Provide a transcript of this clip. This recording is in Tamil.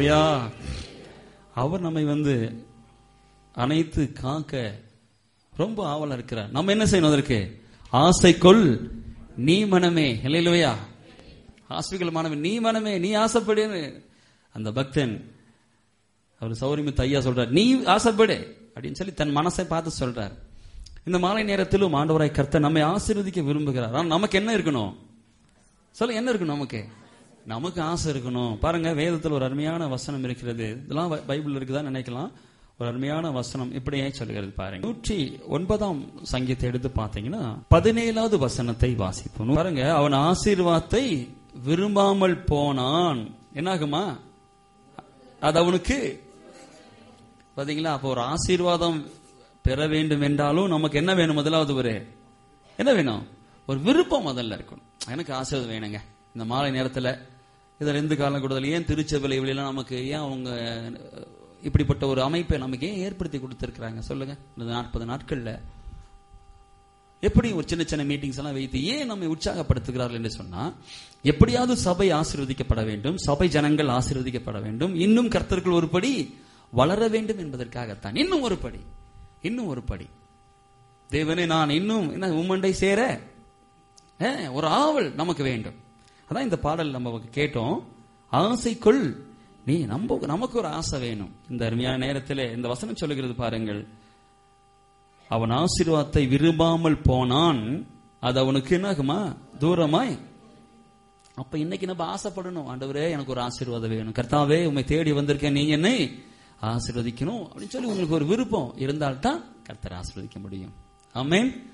ஹalleluya அவர் நம்மை வந்து அனைத்து காக்க ரொம்ப ஆவலா இருக்கிறார் நம்ம என்ன செய்யணும் அதற்கு ஆசைக்குள் நீ மனமே ஹalleluya ஹாஸ்பிகல் மாணவன் நீ மனமே நீ ஆசைப்படுன்னு அந்த பக்தன் அவர் சௌரியமித்து ஐயா சொல்றார் நீ ஆசைப்படு அப்படின்னு சொல்லி தன் மனசை பார்த்து சொல்றார் இந்த மாலை நேரத்திலும் ஆண்டவராய் கர்த்தர் நம்மை ஆசீர்வதிக்க விரும்புகிறார் ஆனா நமக்கு என்ன இருக்கணும் சொல்ல என்ன இருக்கணும் நமக்கு நமக்கு ஆசை இருக்கணும் பாருங்க வேதத்தில் ஒரு அருமையான வசனம் இருக்கிறது இதெல்லாம் பை- பைபிள் இருக்குதா நினைக்கலாம் ஒரு அருமையான வசனம் இப்படியே சொல்லுகிறது பாருங்க நூற்றி ஒன்பதாம் சங்கீத்தை எடுத்து பார்த்தீங்கன்னா பதினேழாவது வசனத்தை வாசிப்போம் பாருங்க அவன் ஆசீர்வாதத்தை விரும்பாமல் போனான் என்னாகுமா அது அவனுக்கு பாத்தீங்களா அப்போ ஒரு ஆசீர்வாதம் பெற வேண்டும் என்றாலும் நமக்கு என்ன வேணும் முதலாவது ஒரு என்ன வேணும் ஒரு விருப்பம் முதல்ல இருக்கணும் எனக்கு ஆசீர்வாதம் வேணுங்க இந்த மாலை நேரத்துல இதுல எந்த காலம் கூடுதல் ஏன் திருச்சபை இவளெல்லாம் நமக்கு ஏன் அவங்க அஹ், இப்படிப்பட்ட ஒரு அமைப்பை நமக்கு ஏன் ஏற்படுத்தி கொடுத்திருக்கிறாங்க சொல்லுங்க இந்த நாற்பது நாட்கள்ல எப்படி ஒரு சின்ன சின்ன மீட்டிங்ஸ் எல்லாம் வைத்து ஏன் நம்மை உற்சாகப்படுத்துகிறார்கள் என்று சொன்னா எப்படியாவது சபை ஆசீர்வதிக்கப்பட வேண்டும் சபை ஜனங்கள் ஆசீர்வதிக்கப்பட வேண்டும் இன்னும் கர்த்தர்கள் ஒரு படி வளர வேண்டும் என்பதற்காகத்தான் இன்னும் ஒரு படி இன்னும் ஒரு படி தேவனே நான் இன்னும் என்ன உம்மண்டை சேர அஹ், ஒரு ஆவல் நமக்கு வேண்டும் அதான் இந்த பாடல் நம்ம கேட்டோம் ஆசைக்குள் நீ நம்ம நமக்கு ஒரு ஆசை வேணும் இந்த அருமையான நேரத்தில் இந்த வசனம் சொல்லுகிறது பாருங்கள் அவன் ஆசீர்வாதத்தை விரும்பாமல் போனான் அது அவனுக்கு என்னாகுமா தூரமாய் அப்ப இன்னைக்கு நம்ம ஆசைப்படணும் ஆண்டவரே எனக்கு ஒரு ஆசீர்வாதம் வேணும் கர்த்தாவே உண்மை தேடி வந்திருக்கேன் நீங்க என்னை ஆசீர்வதிக்கணும் அப்படின்னு சொல்லி உங்களுக்கு ஒரு விருப்பம் இருந்தால்தான் கர்த்தர் ஆசீர்வதிக்க முடியும் ஆமென்